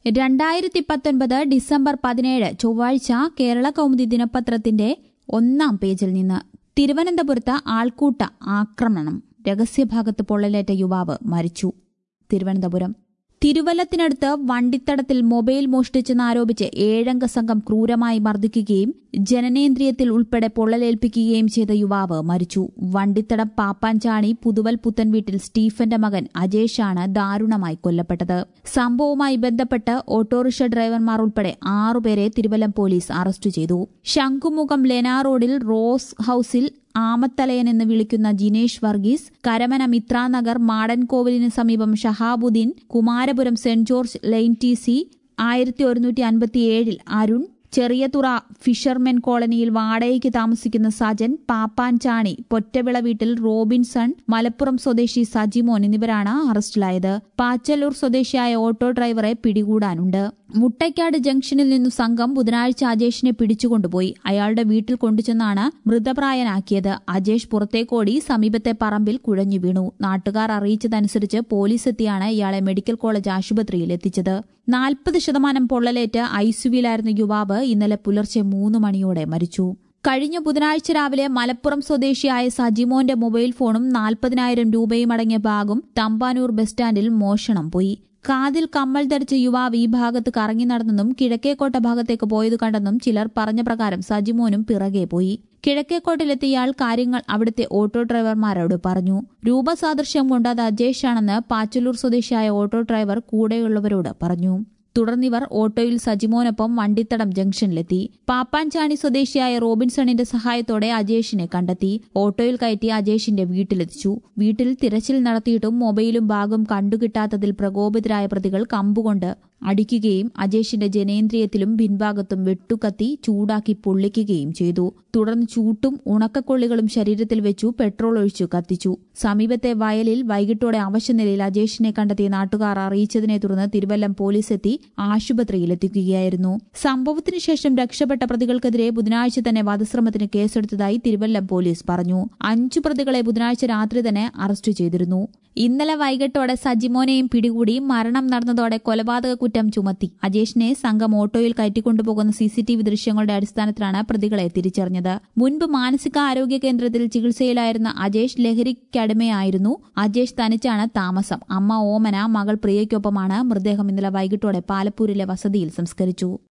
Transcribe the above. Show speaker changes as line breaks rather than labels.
രണ്ടായിരത്തി പത്തൊൻപത് ഡിസംബർ പതിനേഴ് ചൊവ്വാഴ്ച കേരള കൗമുദി ദിനപത്രത്തിന്റെ ഒന്നാം പേജിൽ നിന്ന് തിരുവനന്തപുരത്ത് ആൾക്കൂട്ട ആക്രമണം രഹസ്യഭാഗത്ത് പൊള്ളലേറ്റ യുവാവ് മരിച്ചു തിരുവനന്തപുരം തിരുവല്ലത്തിനടുത്ത് വണ്ടിത്തടത്തിൽ മൊബൈൽ മോഷ്ടിച്ചെന്നാരോപിച്ച് ഏഴംഗ സംഘം ക്രൂരമായി മർദ്ദിക്കുകയും ജനനേന്ദ്രിയത്തിൽ ഉൾപ്പെടെ പൊള്ളലേൽപ്പിക്കുകയും ചെയ്ത യുവാവ് മരിച്ചു വണ്ടിത്തടം പാപ്പാഞ്ചാണി പുതുവൽ പുത്തൻ വീട്ടിൽ സ്റ്റീഫന്റെ മകൻ അജേഷാണ് ദാരുണമായി കൊല്ലപ്പെട്ടത് സംഭവവുമായി ബന്ധപ്പെട്ട് ഓട്ടോറിക്ഷ ഡ്രൈവർമാർ ഉൾപ്പെടെ ആറുപേരെ തിരുവല്ലം പോലീസ് അറസ്റ്റ് ചെയ്തു ശംഖുമുഖം ലെനാ റോഡിൽ റോസ് ഹൌസിൽ ആമത്തലയൻ എന്ന് വിളിക്കുന്ന ജിനേഷ് വർഗീസ് കരമന മിത്രാനഗർ മാടൻകോവിലിന് സമീപം Shahabuddin Kumarapuram Saint George lane T C ആയിരത്തി ഒരുന്നൂറ്റി അൻപത്തിയേഴിൽ അരുൺ ചെറിയതുറ ഫിഷർമെൻ കോളനിയിൽ വാടകയ്ക്ക് താമസിക്കുന്ന സജൻ പാപ്പാൻചാണി പൊറ്റവിള വീട്ടിൽ റോബിൻസൺ മലപ്പുറം സ്വദേശി സജിമോൻ എന്നിവരാണ് അറസ്റ്റിലായത് പാച്ചല്ലൂർ സ്വദേശിയായ ഓട്ടോ ഡ്രൈവറെ പിടികൂടാനുണ്ട് മുട്ടയ്ക്കാട് ജംഗ്ഷനിൽ നിന്നു സംഘം ബുധനാഴ്ച അജേഷിനെ പിടിച്ചുകൊണ്ടുപോയി അയാളുടെ വീട്ടിൽ കൊണ്ടുചെന്നാണ് മൃതപ്രായനാക്കിയത് അജേഷ് പുറത്തേക്കോടി സമീപത്തെ പറമ്പിൽ കുഴഞ്ഞു വീണു നാട്ടുകാർ അറിയിച്ചതനുസരിച്ച് പോലീസ് എത്തിയാണ് ഇയാളെ മെഡിക്കൽ കോളേജ് ആശുപത്രിയിൽ എത്തിച്ചത് നാൽപ്പത് ശതമാനം പൊള്ളലേറ്റ് ഐസിയുവിലായിരുന്ന യുവാവ് ഇന്നലെ പുലർച്ചെ മൂന്ന് മണിയോടെ മരിച്ചു കഴിഞ്ഞ ബുധനാഴ്ച രാവിലെ മലപ്പുറം സ്വദേശിയായ സജിമോന്റെ മൊബൈൽ ഫോണും നാൽപ്പതിനായിരം രൂപയും അടങ്ങിയ ബാഗും തമ്പാനൂർ ബസ് സ്റ്റാൻഡിൽ മോഷണം പോയി കാതിൽ കമ്മൽ ധരിച്ച യുവാവ് ഈ ഭാഗത്ത് കറങ്ങി നടന്നെന്നും കിഴക്കേക്കോട്ട ഭാഗത്തേക്ക് പോയത് കണ്ടെന്നും ചിലർ പറഞ്ഞ പ്രകാരം സജിമോനും പിറകെ പോയി കിഴക്കേക്കോട്ടിലെത്തിയ ഇയാൾ കാര്യങ്ങൾ അവിടുത്തെ ഓട്ടോ ഡ്രൈവർമാരോട് പറഞ്ഞു രൂപസാദൃശ്യം കൊണ്ട് അത് അജേഷാണെന്ന് പാച്ചലൂർ സ്വദേശിയായ ഓട്ടോ ഡ്രൈവർ കൂടെയുള്ളവരോട് പറഞ്ഞു തുടർന്നിവർ ഓട്ടോയിൽ സജിമോനൊപ്പം വണ്ടിത്തടം ജംഗ്ഷനിലെത്തി പാപ്പാൻചാണി സ്വദേശിയായ റോബിൻസണിന്റെ സഹായത്തോടെ അജേഷിനെ കണ്ടെത്തി ഓട്ടോയിൽ കയറ്റി അജേഷിന്റെ വീട്ടിലെത്തിച്ചു വീട്ടിൽ തിരച്ചിൽ നടത്തിയിട്ടും മൊബൈലും ബാഗും കണ്ടുകിട്ടാത്തതിൽ പ്രകോപിതരായ പ്രതികൾ കമ്പുകൊണ്ട് അടിക്കുകയും അജേഷിന്റെ ജനേന്ദ്രിയത്തിലും പിൻഭാഗത്തും വെട്ടുകത്തി ചൂടാക്കി പൊള്ളിക്കുകയും ചെയ്തു തുടർന്ന് ചൂട്ടും ഉണക്കക്കൊള്ളികളും ശരീരത്തിൽ വെച്ചു പെട്രോൾ ഒഴിച്ചു കത്തിച്ചു സമീപത്തെ വയലിൽ വൈകിട്ടോടെ അവശനിലയിൽ അജേഷിനെ കണ്ടെത്തിയ നാട്ടുകാർ അറിയിച്ചതിനെ തുടർന്ന് തിരുവല്ലം പോലീസ് എത്തി ആശുപത്രിയിലെത്തിക്കുകയായിരുന്നു സംഭവത്തിനു ശേഷം രക്ഷപ്പെട്ട പ്രതികൾക്കെതിരെ ബുധനാഴ്ച തന്നെ വധശ്രമത്തിന് കേസെടുത്തതായി തിരുവല്ലം പോലീസ് പറഞ്ഞു അഞ്ചു പ്രതികളെ ബുധനാഴ്ച രാത്രി തന്നെ അറസ്റ്റ് ചെയ്തിരുന്നു ഇന്നലെ വൈകിട്ടോടെ സജിമോനെയും പിടികൂടി മരണം നടന്നതോടെ കൊലപാതക കുറ്റം ചുമത്തി അജേഷിനെ സംഘം ഓട്ടോയിൽ കയറ്റിക്കൊണ്ടുപോകുന്ന സിസിടിവി ദൃശ്യങ്ങളുടെ അടിസ്ഥാനത്തിലാണ് പ്രതികളെ തിരിച്ചറിഞ്ഞത് മുൻപ് മാനസികാരോഗ്യ കേന്ദ്രത്തിൽ ചികിത്സയിലായിരുന്ന അജേഷ് ലഹരിക്കടിമയായിരുന്നു അജേഷ് തനിച്ചാണ് താമസം അമ്മ ഓമന മകൾ പ്രിയയ്ക്കൊപ്പമാണ് മൃതദേഹം ഇന്നലെ വൈകിട്ടോടെ പാലപ്പൂരിലെ വസതിയിൽ സംസ്കരിച്ചു